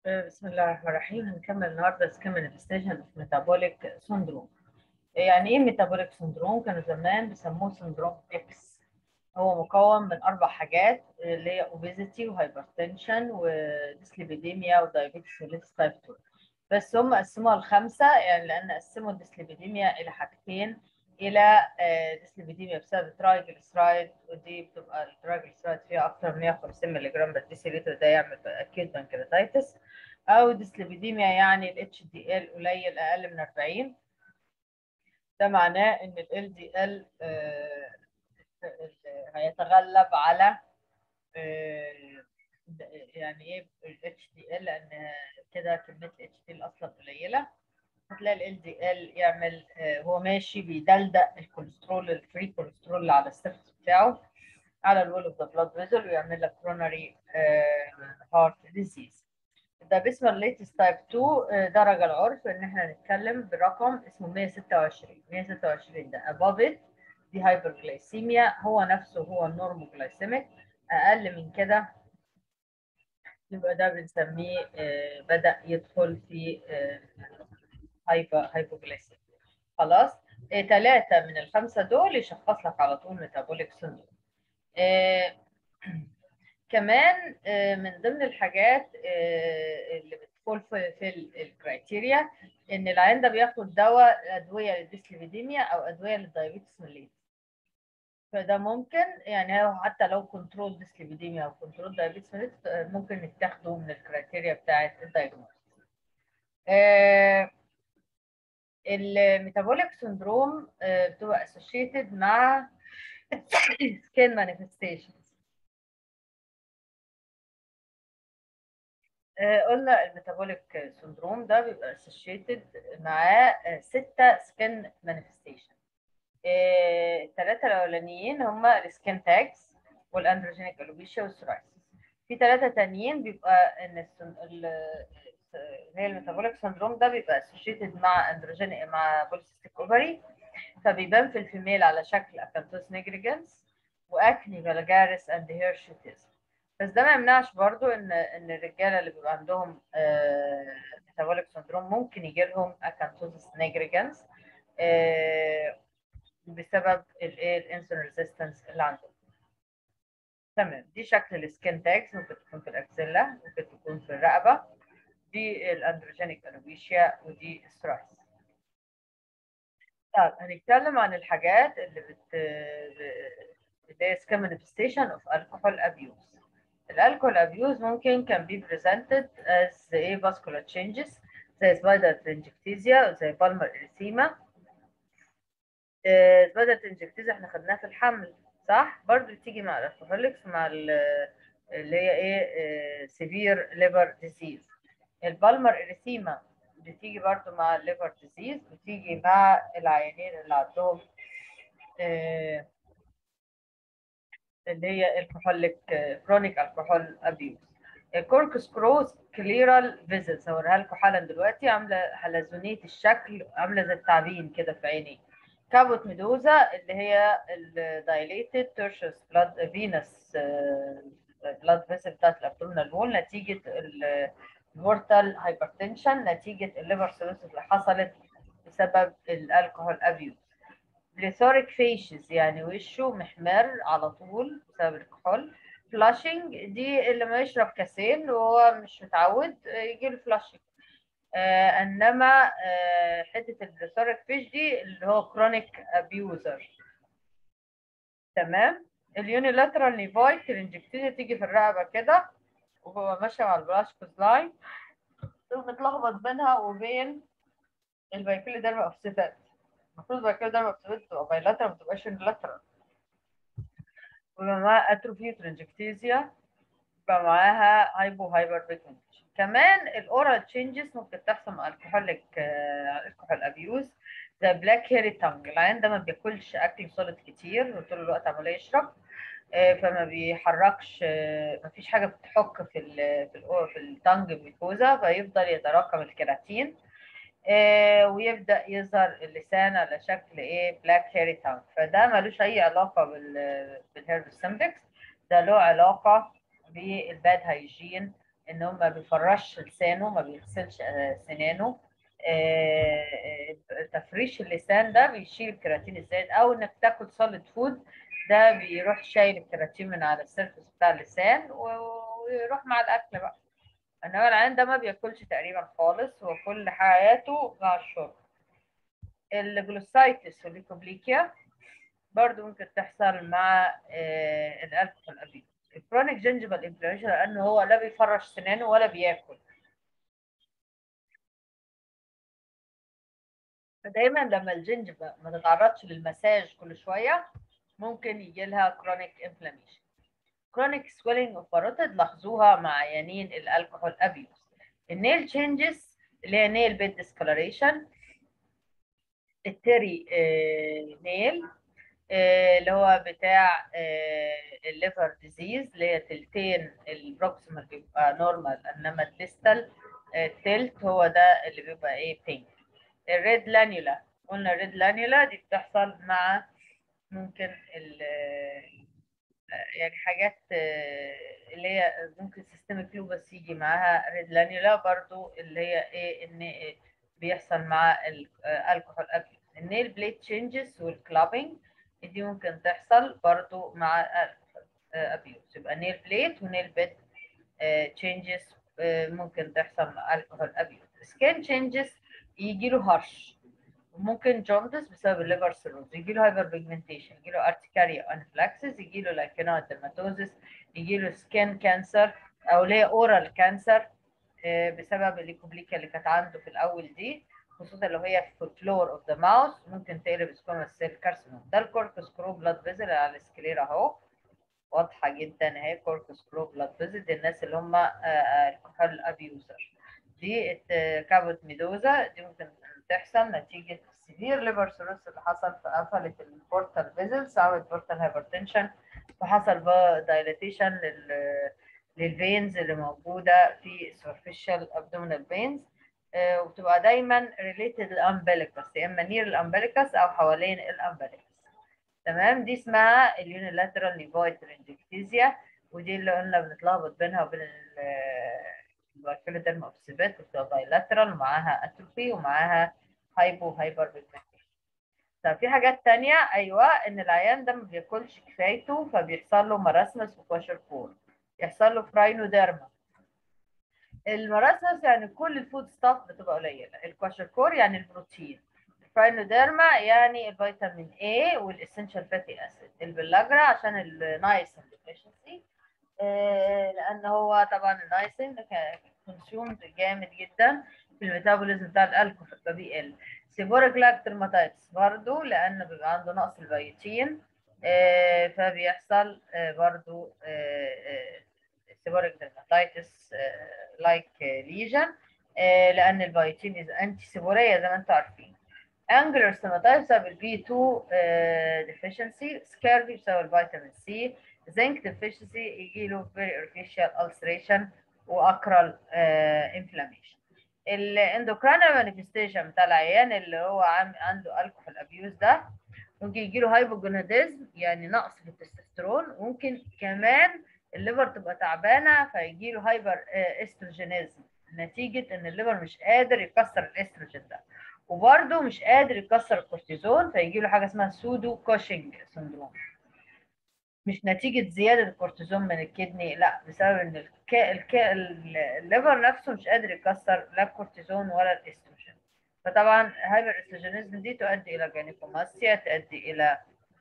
بسم الله الرحمن الرحيم هنكمل النهارده سكيم مانيفستيشن اوف ميتابوليك سندروم يعني ايه ميتابوليك سندروم كانوا زمان بيسموه سندروم اكس هو مكون من اربع حاجات اللي هي اوبيزيتي وهايبرتنشن وديسليبيديميا ودايابيتس وليس تايب 2 بس هم قسموها لخمسه يعني لان قسموا الديسليبيديميا الى حاجتين الى ديسليبيديميا بسبب ترايجليسرايد ودي بتبقى الترايجليسرايد فيها اكتر من 150 مللي جرام بالديسيليتر ده يعمل اكيد بانكرياتايتس او ديسليبيديميا يعني الاتش دي ال قليل اقل من 40 ده معناه ان ال دي ال هيتغلب على يعني ايه الاتش دي ال لان كده كميه الاتش دي ال اصلا قليله هتلاقي ال دي ال يعمل هو ماشي بيدلدق الكوليسترول الفري كوليسترول اللي على السيرفس بتاعه على الوول اوف ذا بلاد فيزل ويعمل لك كوروناري هارت ديزيز ده باسم الليتست تايب 2 درجه العرف ان احنا نتكلم برقم اسمه 126 126 ده above it دي هايبرجلايسيميا هو نفسه هو النورموجلايسيميك اقل من كده يبقى ده بنسميه بدا يدخل في هايبوجلايسيميا خلاص ثلاثه من الخمسه دول يشخص لك على طول ميتابوليك سندروم كمان من ضمن الحاجات اللي بتدخل في الكرايتيريا ان العيان ده بياخد دواء ادويه للديسليبيديميا او ادويه للدايابيتس ميليتس فده ممكن يعني هو حتى لو كنترول ديسليبيديميا او كنترول دايابيتس ميليتس ممكن نتاخده من الكرايتيريا بتاعه الدايجنوستس الميتابوليك سندروم بتبقى اسوشيتد مع سكين مانيفستيشنز قلنا الميتابوليك سندروم ده بيبقى اسوشيتد معاه ستة سكين مانيفستيشن الثلاثة الأولانيين هما السكين تاجز والأندروجينيك ألوبيشيا والسورايسيس في ثلاثة تانيين بيبقى إن هي الميتابوليك سندروم ده بيبقى اسوشيتد مع اندروجينيك مع بوليسيستيك اوفري فبيبان في الفيميل على شكل اكانتوس نيجريجنس واكني فالجاريس اند هيرشيتيزم بس ده ما يمنعش برضو ان ان الرجاله اللي بيبقى عندهم ميتابوليك سندروم ممكن يجي لهم اكانتوزس نيجريجنس بسبب الايه الانسولين ريزيستنس اللي عندهم تمام دي شكل السكين تاجز ممكن تكون في الاكسيلا ممكن تكون في الرقبه دي الاندروجينيك انوبيشيا ودي السرايس طيب هنتكلم عن الحاجات اللي بت اللي هي سكين مانيفستيشن اوف الكحول ابيوز الالكحول ابيوز ممكن كان بي بريزنتد از ايه فاسكولار تشينجز زي سبايدر تنجكتيزيا زي بالمر اريثيما سبايدر تنجكتيزيا احنا خدناها في الحمل صح برضو بتيجي مع الالكحوليكس مع اللي هي ايه سيفير ليفر ديزيز البالمر اريثيما بتيجي برضو مع الليفر ديزيز بتيجي مع العيانين اللي عندهم آه اللي هي الكحوليك كرونيك الكحول ابيوز الكورك سكروز كليرال فيزلز هوريها لكم حالا دلوقتي عامله حلزونيه الشكل عامله زي التعبين كده في عيني كابوت ميدوزا اللي هي الدايليتد تيرشس بلاد فينس بلاد فيسل بتاعت الابدومينال وول نتيجه المورتال هايبرتنشن نتيجه الليفر سيروسيس اللي حصلت بسبب الالكحول ابيوز بليثوريك فيشز يعني وشه محمر على طول بسبب الكحول فلاشنج دي اللي ما يشرب كاسين وهو مش متعود يجي له فلاشنج آه انما آه حته البليثوريك فيش دي اللي هو كرونيك ابيوزر تمام اليونيلاترال نيفاي ترنجكتيزيا تيجي في الرقبه كده وهو ماشي مع البلاشكوز لاين متلخبط بينها وبين البايكيلي ديرما اوفسيتات المفروض البايكيلي ديرما اوفسيتات تبقى بايلاترال ما تبقاش يونيلاترال ويبقى معاها اتروفي ترنجكتيزيا يبقى معاها هايبو هايبر بيتنشن كمان الاورال تشينجز ممكن تحصل مع الكحوليك الكحول ابيوز زي بلاك هيري تانج العيان ده ما بياكلش اكل سوليد كتير وطول الوقت عمال يشرب فما بيحركش ما فيش حاجه بتحك في ال في ال في التانج ميكوزا فيفضل يتراكم الكيراتين ويبدا يظهر اللسان على شكل ايه بلاك هيري تانج فده ملوش اي علاقه بال بالهيرب سمبكس ده له علاقه بالباد هايجين ان هو ما بيفرش لسانه ما بيغسلش آه، سنانه آه، آه، تفريش اللسان ده بيشيل الكراتين الزايد او انك تاكل سوليد فود ده بيروح شايل الكراتين من على السيرفس بتاع اللسان و- ويروح مع الاكل بقى انما العيان ده ما بياكلش تقريبا خالص وكل حياته مع الشرب الجلوسايتس والليكوبليكيا برضو ممكن تحصل مع آه، الالكحول ابيوز الكرونيك جنجبال انفلاميشن لانه هو لا بيفرش سنانه ولا بياكل فدايما لما الجنجبة ما تتعرضش للمساج كل شويه ممكن يجي لها كرونيك انفلاميشن كرونيك سويلنج اوف باروتيد لاحظوها مع عيانين الالكحول ابيوز النيل تشينجز اللي هي نيل بيد ديسكولوريشن التري نيل اللي هو بتاع الليفر ديزيز اللي هي تلتين البروكسيمال بيبقى نورمال انما الديستال التلت هو ده اللي بيبقى ايه بينك الريد لانيولا قلنا الريد لانيولا دي بتحصل مع ممكن ال يعني حاجات اللي هي ممكن سيستميك لوبس يجي معاها ريد لانيولا برضو اللي هي ايه ان بيحصل مع الكحول ابيوز النيل بليد تشينجز والكلابينج دي ممكن تحصل برضو مع ابيوز يبقى نيل بليد ونيل بيد تشينجز ممكن تحصل مع الكحول ابيوز سكين تشينجز يجي له هرش ممكن جوندس بسبب الليفر سيروز يجي له هايبر بيجمنتيشن يجي له ارتكاريا انفلاكسس يجي له لايكينويد ديرماتوزس يجي له سكين كانسر او ليه اورال كانسر بسبب الليكوبليكيا اللي كانت عنده في الاول دي خصوصا لو هي في الفلور اوف ذا ماوث ممكن تقلب سكوماس سيل كارسينوم ده الكوركس كرو بلاد فيزل على السكليرا اهو واضحه جدا اهي كوركس كرو بلاد فيزل دي الناس اللي هم الكحول ابيوزر دي كابوت ميدوزا دي ممكن تحصل نتيجه سيفير ليفر سيروس اللي حصل فقفلت البورتال فيزلز عملت بورتال هايبرتنشن فحصل بقى دايليتيشن لل للفينز اللي موجوده في superficial abdominal veins آه وبتبقى دايما related للامبليكس يا اما نير الامبليكس او حوالين الامبليكس تمام دي اسمها اليونيلاترال نيفويد رينجكتيزيا ودي اللي قلنا بنتلخبط بينها وبين البايفيلوديرم اوبسيبات بتبقى بايلاترال ومعاها اتروفي ومعاها هايبو هايبر بيجمنتيشن طب في حاجات تانية ايوه ان العيان ده ما بياكلش كفايته فبيحصل له مراسمس وكواشركور يحصل له فراينوديرما المراسمس يعني كل الفود ستاف بتبقى قليله الكواشركور يعني البروتين الفراينوديرما يعني الفيتامين A والاسنشال فاتي اسيد البلاجرا عشان النايسن ديفيشنسي لان هو طبعا النايسن كونسيومد جامد جدا في الميتابوليزم بتاع الالكوهول فبيقل سيبوريك لاك ديرماتايتس برضه لان بيبقى عنده نقص البيوتين فبيحصل برضه سيبوريك ديرماتايتس لايك ليجن لان البيوتين از انتي سيبوريه زي ما انتم عارفين انجلر ستوماتايتس بسبب البي 2 ديفيشنسي سكارفي بسبب الفيتامين سي زنك ديفيشنسي يجي له فيري ارتيشال ulceration واكرال انفلاميشن الاندوكراينال مانيفستيشن بتاع العيان اللي هو عنده الكحول ابيوز ده ممكن يجي له هايبوجوناديزم يعني نقص في التستوستيرون ممكن كمان الليفر تبقى تعبانه فيجي له هايبر استروجينيزم نتيجه ان الليفر مش قادر يكسر الاستروجين ده وبرده مش قادر يكسر الكورتيزون فيجي له حاجه اسمها سودو كوشنج سندروم مش نتيجة زيادة الكورتيزون من الكدني لا بسبب ان الكا... الكا... الليفر نفسه مش قادر يكسر لا الكورتيزون ولا الاستروجين فطبعا هايبر استروجينيزم دي تؤدي الى جانيكوماسيا تؤدي الى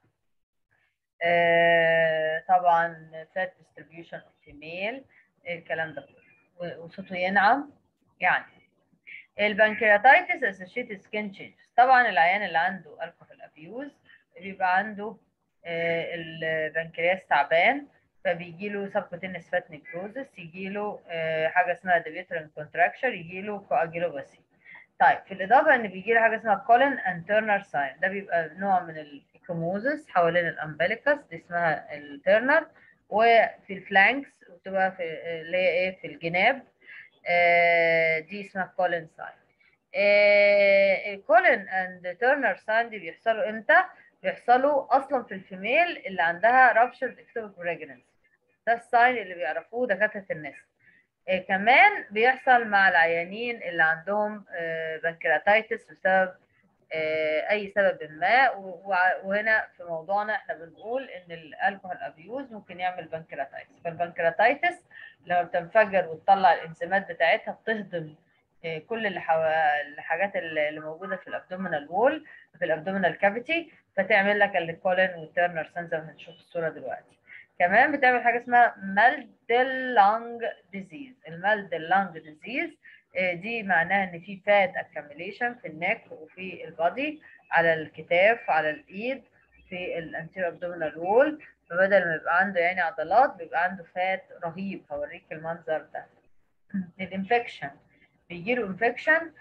آه طبعا فات ديستريبيوشن اوف فيميل الكلام ده كله وصوته ينعم يعني البنكرياتايتس اسوشيتد سكين تشينجز طبعا العيان اللي عنده الكحول ابيوز بيبقى عنده آه البنكرياس تعبان فبيجي له سبكوتينس فات نيكروزس يجي له آه حاجه اسمها ديبيترن كونتراكشر يجي له كواجيلوباسي طيب في الاضافه ان بيجي له حاجه اسمها كولين اند تيرنر ساين ده بيبقى نوع من الايكوموزس حوالين الامبليكس دي اسمها التيرنر وفي الفلانكس بتبقى في اللي هي ايه في الجناب آه دي اسمها كولين ساين الكولين اند تيرنر ساين دي بيحصلوا امتى؟ بيحصلوا اصلا في الفيميل اللي عندها رابشر اكتوبيك بريجننسي ده الساين اللي بيعرفوه دكاتره النساء آه، كمان بيحصل مع العيانين اللي عندهم بنكرياتايتس بسبب آه، اي سبب ما و- وع- وهنا في موضوعنا احنا بنقول ان الالكوهول ابيوز ممكن يعمل بنكرياتايتس فالبنكرياتايتس لما بتنفجر وتطلع الانزيمات بتاعتها بتهضم آه، كل اللي حو... الحاجات اللي اللي موجوده في الابدومينال وول في الابدومينال كافيتي فتعمل لك الكولين والتيرنر سين زي ما هنشوف الصوره دلوقتي كمان بتعمل حاجه اسمها مالدل لانج ديزيز المالدل لانج ديزيز دي معناها ان في فات اكميليشن في النك وفي البادي على الكتاف على الايد في الانتيرو ابدومينال وول فبدل ما يبقى عنده يعني عضلات بيبقى عنده فات رهيب هوريك المنظر ده الانفكشن بيجي له انفكشن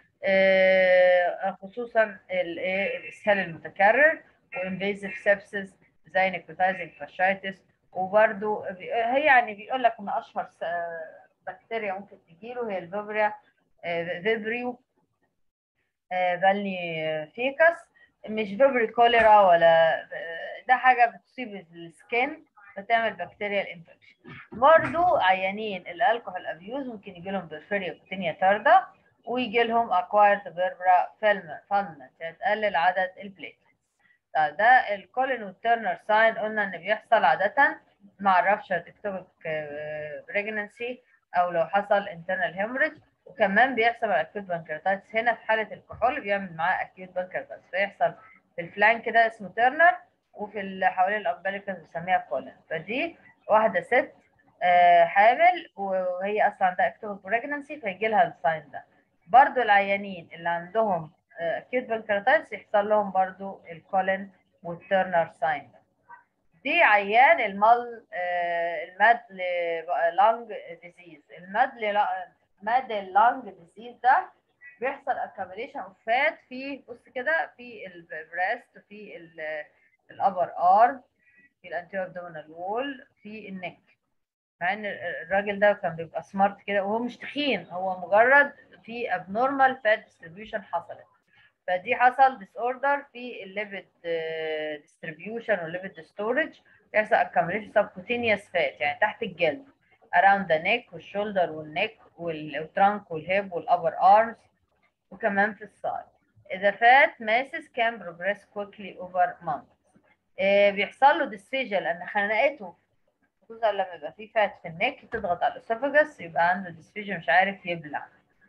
خصوصا ال- إيه، الاسهال المتكرر وانفيزيف سيبسس زي نيكروتايزنج فاشايتس وبرده هي يعني بيقول لك ان اشهر س- بكتيريا ممكن تجيله هي الفيبريا آه، فيبريو آه، فالني فيكس مش فيبري كوليرا ولا آه، ده حاجه بتصيب السكين فتعمل بكتيريال انفكشن برضو عيانين الالكوهول ابيوز ممكن يجي لهم بيرفيريا بكتينيا تاردا ويجي لهم اكوايرد بيربرا فالمنت يعني تقلل عدد البليتلتس طيب ده الكولين والترنر ساين قلنا ان بيحصل عاده مع الرابشر اكتوبيك بريجننسي او لو حصل انترنال هيموريج وكمان بيحصل مع اكيوت بانكرياتايتس هنا في حاله الكحول بيعمل معاه اكيوت بانكرياتايتس فيحصل في الفلانك ده اسمه ترنر وفي اللي حوالين الامبليكس بنسميها كولين فدي واحده ست آه، حامل وهي اصلا عندها اكتوبيك بريجننسي فيجي لها الساين ده برضو العيانين اللي عندهم اكيوت بانكرياتايتس يحصل لهم برضو الكولين والترنر ساين دي عيان المال آه، الماد لانج ديزيز الماد ماد اللانج ديزيز ده بيحصل اكاميليشن اوف فات في بص كده في البريست في الابر ارم في الانتيريور ابدومينال وول في النك مع ان الراجل ده كان بيبقى سمارت كده وهو مش تخين هو مجرد في abnormal fat distribution حصلت فدي حصل disorder في الليبيد distribution والليبيد storage يحصل accumulation subcutaneous fat يعني تحت الجلد around the neck والشولدر والنك والترانك والهيب والupper arms وكمان في السايد The fat masses can progress quickly over months. آه، بيحصل له ديسفيجيا لان خناقته خصوصا لما يبقى في فات في النك تضغط على الاسوفاجس يبقى عنده ديسفيجيا مش عارف يبلع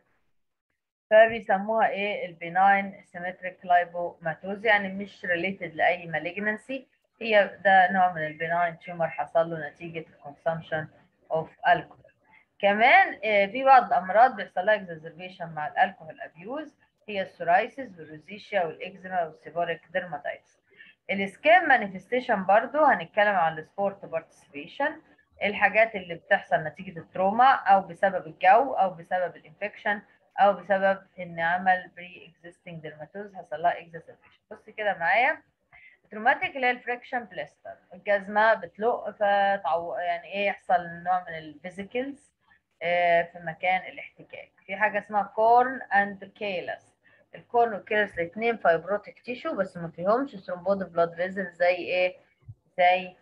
فبيسموها ايه البيناين سيمتريك لايبوماتوز يعني مش ريليتد لاي مالجنسي هي ده نوع من البيناين تيومر حصل له نتيجه الكونسامشن اوف الكحول كمان آه، في بعض الامراض بيحصل لها اكزربيشن مع الالكحول ابيوز هي السورايسيس والروزيشيا والاكزيما والسيبوريك ديرماتايتس السكين مانيفستيشن برضو هنتكلم عن السبورت بارتيسيبيشن الحاجات اللي بتحصل نتيجة التروما أو بسبب الجو أو بسبب الانفكشن أو بسبب إن عمل بري اكزيستنج ديرماتوز حصل لها اكزربيشن بص كده معايا تروماتيك اللي هي الفريكشن بلاستر الجزمة بتلق فتعو يعني إيه يحصل نوع من الفيزيكلز في مكان الاحتكاك في حاجة اسمها كورن أند كيلس الكورن والكيلس الاثنين فايبروتيك تيشو بس ما فيهمش ثرومبود بلاد فيزل زي ايه زي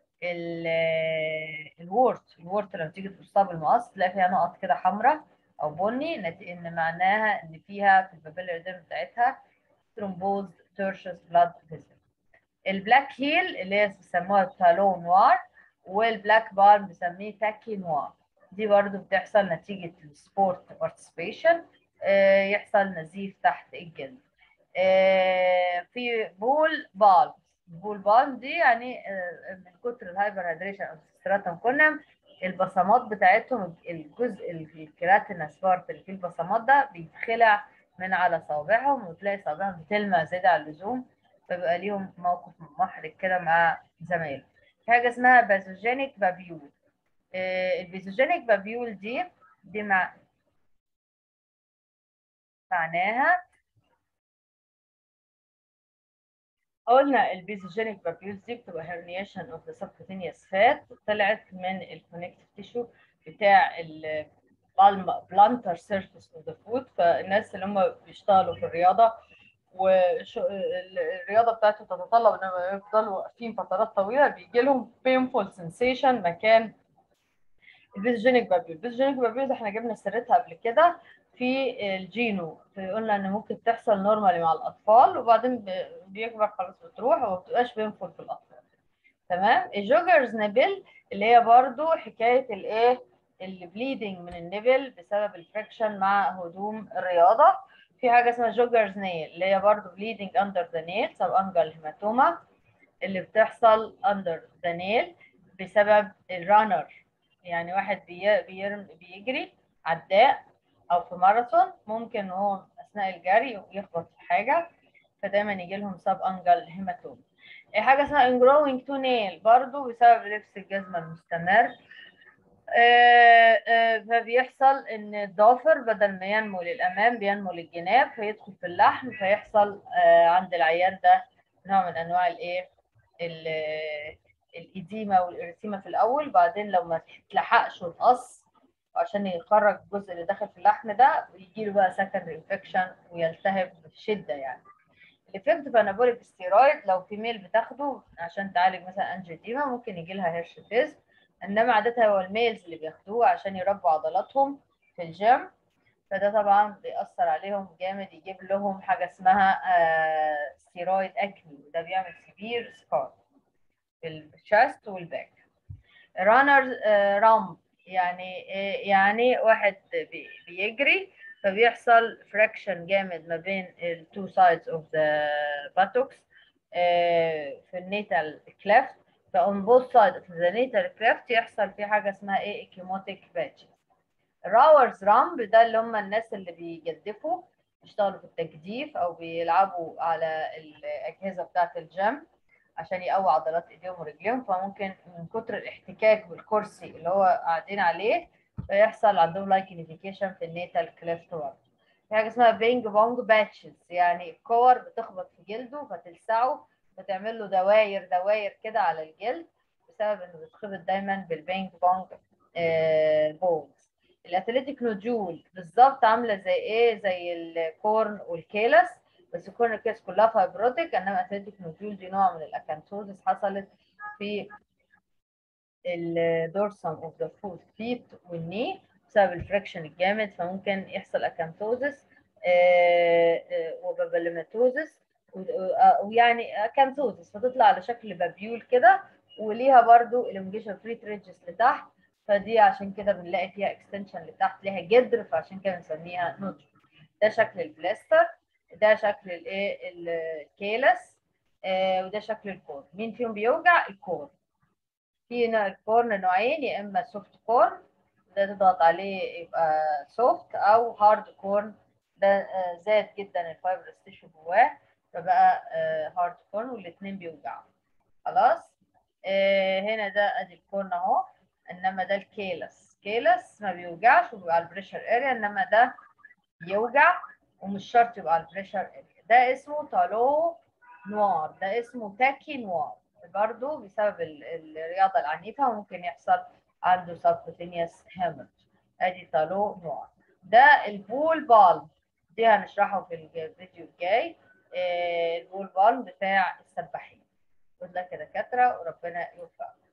ال- الورت الورت لما تيجي تبصها بالمقص تلاقي فيها نقط كده حمراء او بني نت- ان معناها ان فيها في البابيلر ديرم بتاعتها ثرومبوز تيرشس بلاد فيزل البلاك هيل اللي هي بيسموها تالون نوار والبلاك بالم بنسميه تاكي نوار دي برضو بتحصل نتيجة السبورت بارتيسيبيشن يحصل نزيف تحت الجلد آه، في بول بالم بول بالم دي يعني آه، من كتر الهايبر هيدريشن او ستراتم كونم البصمات بتاعتهم الجزء الكيراتينس بارت اللي فيه البصمات ده بيتخلع من على صوابعهم وتلاقي صوابعهم بتلمع زيادة عن اللزوم فبيبقى ليهم موقف محرج كده مع زمايلهم في حاجة اسمها باثوجينيك بابيول آه، البيزوجينيك بابيول دي دي مع معناها قلنا البيزوجينيك بابيولز دي بتبقى هرنيشن اوف ذا سبكوتينيوس فات طلعت من الكونكتيف تيشو بتاع البالم بلانتر سيرفيس اوف ذا فوت فالناس اللي هم بيشتغلوا في الرياضه والرياضه بتاعتهم تتطلب انهم يفضلوا واقفين فترات طويله بيجي لهم painful sensation مكان البيزوجينيك بابيول البيزوجينيك بابيول احنا جبنا سيرتها قبل كده في الجينو قلنا ان ممكن تحصل نورمالي مع الاطفال وبعدين بيكبر خلاص بتروح وما بتبقاش بينفل في الاطفال تمام الجوجرز نبل اللي هي برضو حكايه الايه البليدنج من النبل بسبب الفريكشن مع هدوم الرياضه في حاجه اسمها جوجرز نيل اللي هي برضو بليدنج اندر ذا نيل سب انجل هيماتوما اللي بتحصل اندر ذا نيل بسبب الرانر يعني واحد بي بيرم بيجري عداء او في ماراثون ممكن هو اثناء الجري يخبط في حاجه فدايما يجي لهم سب انجل هيماتوم حاجه اسمها انجروينج تو نيل برضو بسبب لبس الجزمه المستمر آه آه فبيحصل ان الضافر بدل ما ينمو للامام بينمو للجناب فيدخل في اللحم فيحصل آه عند العيان ده نوع من انواع الايه الإديمة والإرسيمة في الأول بعدين لو ما تلحقش وتقص عشان يخرج الجزء اللي داخل في اللحم ده يجي له بقى سكندري انفكشن ويلتهب بشدة يعني الافكتيف انابوليك ستيرويد لو في ميل بتاخده عشان تعالج مثلا انجيوديما ممكن يجي لها هيرشوتيزم انما عادة هو الميلز اللي بياخدوه عشان يربوا عضلاتهم في الجيم فده طبعا بيأثر عليهم جامد يجيب لهم حاجة اسمها ستيرويد اكني وده بيعمل سيفير سكار في الشاست والباك رانر رامب يعني يعني واحد بيجري فبيحصل فريكشن جامد ما بين التو سايدز اوف ذا buttocks في النيتال كليفت فاون بوث سايد اوف ذا نيتال كليفت يحصل في حاجه اسمها ايه اكيموتيك باتش راورز رامب ده اللي هم الناس اللي بيجدفوا بيشتغلوا في التجديف او بيلعبوا على الاجهزه بتاعه الجيم عشان يقوي عضلات ايديهم ورجليهم فممكن من كتر الاحتكاك بالكرسي اللي هو قاعدين عليه فيحصل عندهم لايكنيفيكيشن في النيتال كليفت برضه في حاجه اسمها بينج بونج باتشز يعني الكور بتخبط في جلده فتلسعه فتعمل له دواير دواير كده على الجلد بسبب انه بيتخبط دايما بالبينج بونج آه بونز الاثليتيك نوديول بالظبط عامله زي ايه زي الكورن والكيلس بس كورن والكيلس كلها فايبروتيك انما اثليتيك نوديول دي نوع من الاكانثوزس حصلت في الدورسم اوف ذا فوت فيت والني بسبب الفريكشن الجامد فممكن يحصل اكانثوزس وبابليماتوزس ويعني اكانثوزس فتطلع على شكل بابيول كده وليها برضو الونجيشن فريت ريدجز لتحت فدي عشان كده بنلاقي فيها اكستنشن لتحت ليها جدر فعشان كده بنسميها نوتش ده شكل البلاستر ده شكل الايه الكيلس آه وده شكل الكور مين فيهم بيوجع الكور في الكورن نوعين يا اما سوفت كورن ده تضغط عليه يبقى سوفت او هارد كورن ده زاد جدا الفايبرس تيشو جواه فبقى هارد كورن والاثنين بيوجعوا خلاص آه هنا ده ادي الكورن اهو انما ده الكيلس كيلس ما بيوجعش وبيبقى على البريشر اريا انما ده يوجع ومش شرط يبقى على البريشر اريا ده اسمه تالو نوار ده اسمه تاكي نوار برضه بسبب الرياضه العنيفه وممكن يحصل عنده سبكوتينيوس هيمورج ادي تالو نوار ده البول بالم دي هنشرحه في الفيديو الجاي البول بالم بتاع السباحين خد لك يا دكاتره وربنا يوفقك